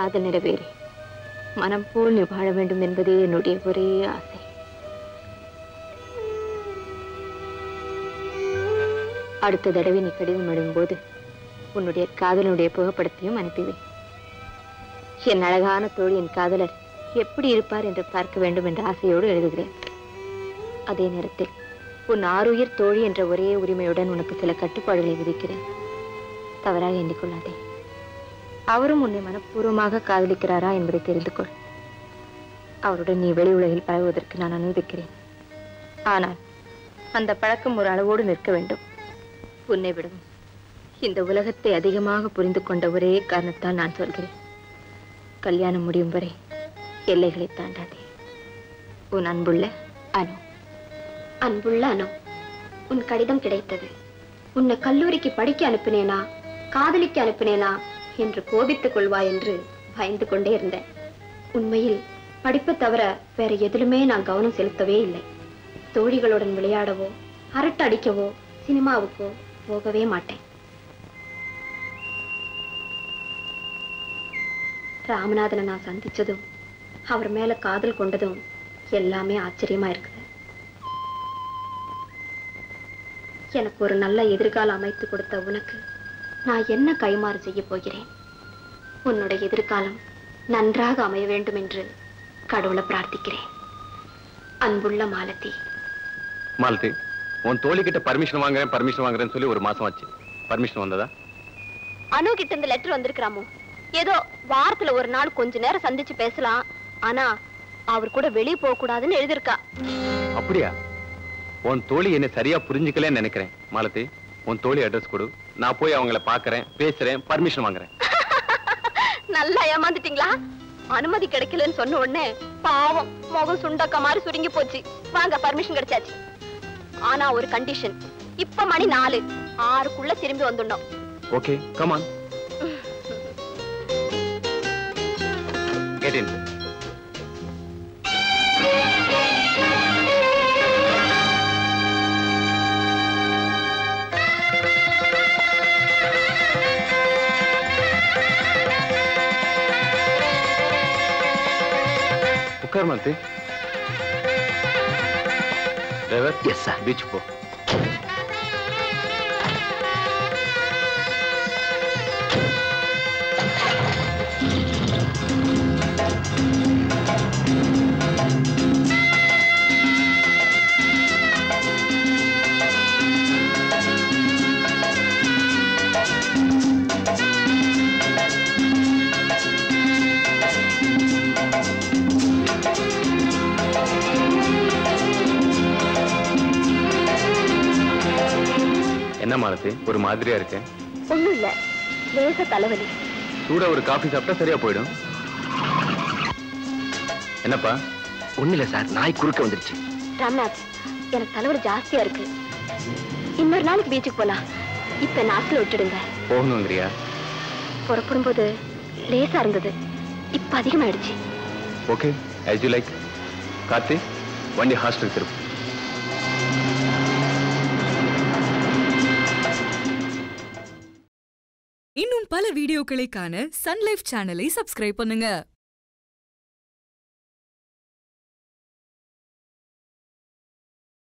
காதல் நிறைவேறி மனம் போல் நீ வாழ வேண்டும் என்பதே என்னுடைய ஒரே ஆசை அடுத்த தடவை நீ கடிதம் எழுதும்போது உன்னுடைய காதலனுடைய புகைப்படத்தையும் அனுப்பிவை என் அழகான தோழி என் காதலர் எப்படி இருப்பார் என்று பார்க்க வேண்டும் என்ற ஆசையோடு எழுதுகிறேன் அதே நேரத்தில் உன் ஆருயிர் தோழி என்ற ஒரே உரிமையுடன் உனக்கு சில கட்டுப்பாடுகளை விதிக்கிறேன் தவறாக எண்ணிக்கொள்ளாதே அவரும் உன்னை மனப்பூர்வமாக காதலிக்கிறாரா என்பதை தெரிந்து கொள் அவருடன் நீ வெளி உலகில் பழகுவதற்கு நான் அனுமதிக்கிறேன் ஆனால் அந்த பழக்கம் ஒரு அளவோடு நிற்க வேண்டும் உன்னை விடவும் இந்த உலகத்தை அதிகமாக புரிந்து கொண்ட ஒரே காரணத்தால் நான் சொல்கிறேன் கல்யாணம் முடியும் வரை எல்லைகளை தாண்டாதே உன் அன்புள்ள அனு அன்புள்ள அனு உன் கடிதம் கிடைத்தது உன்னை கல்லூரிக்கு படிக்க அனுப்பினேனா காதலிக்க அனுப்பினேனா என்று கோபித்துக் கொள்வாய் என்று பயந்து கொண்டே இருந்தேன் உண்மையில் படிப்பை தவிர வேற எதிலுமே நான் கவனம் செலுத்தவே இல்லை தோழிகளுடன் விளையாடவோ அரட்டை அடிக்கவோ சினிமாவுக்கோ போகவே மாட்டேன் ராமநாதனை நான் சந்திச்சதும் அவர் மேல காதல் கொண்டதும் எல்லாமே ஆச்சரியமா இருக்குது எனக்கு ஒரு நல்ல எதிர்காலம் அமைத்து கொடுத்த உனக்கு நான் என்ன கைமாறு செய்ய போகிறேன் உன்னுடைய எதிர்காலம் நன்றாக அமைய வேண்டும் என்று கடவுளை பிரார்த்திக்கிறேன் அன்புள்ள மாலதி மாலதி உன் தோழி கிட்ட பர்மிஷன் வாங்குறேன் பர்மிஷன் வாங்குறேன்னு சொல்லி ஒரு மாசம் ஆச்சு பர்மிஷன் வந்ததா அனு கிட்ட இந்த லெட்டர் வந்திருக்கிறாமோ ஏதோ வாரத்துல ஒரு நாள் கொஞ்ச நேரம் சந்திச்சு பேசலாம் ஆனா அவர் கூட வெளியே போக கூடாதுன்னு எழுதிருக்கா அப்படியா உன் தோழி என்ன சரியா புரிஞ்சுக்கலன்னு நினைக்கிறேன் மாலதி உன் தோழி அட்ரஸ் கொடு நான் போய் அவங்கள பாக்குறேன் பேசுறேன் பர்மிஷன் வாங்குறேன் நல்லா ஏமாந்துட்டீங்களா அனுமதி கிடைக்கலன்னு சொன்ன உடனே பாவம் முகம் சுண்டக்கா மாதிரி சுருங்கி போச்சு வாங்க பர்மிஷன் கிடைச்சாச்சு ஆனா ஒரு கண்டிஷன் இப்ப மணி நாலு ஆறுக்குள்ள திரும்பி வந்துடணும் ஓகே கமான் கெட் இன் உட்கார் Malathi driver yes sir beach போ என்ன மாலதி ஒரு மாதிரியா இருக்கு ஒண்ணும் இல்ல லேச தலைவலி சூடா ஒரு காஃபி சாப்பிட்டா சரியா போயிடும் என்னப்பா ஒண்ணு இல்ல சார் நாய் குறுக்க வந்துருச்சு ராம்நாத் எனக்கு தலைவலி ஜாஸ்தியா இருக்கு இன்னொரு நாளைக்கு பீச்சுக்கு போலாம் இப்ப நாட்டில் விட்டுடுங்க போகணுங்கிறியா புறப்படும் போது லேசா இருந்தது இப்ப அதிகமாயிடுச்சு okay as you like Karthi வண்டி ஹாஸ்டல் திருப்பு இன்னும் பல வீடியோக்களை காண சன் லைஃப் சேனலை சப்ஸ்கிரைப் பண்ணுங்க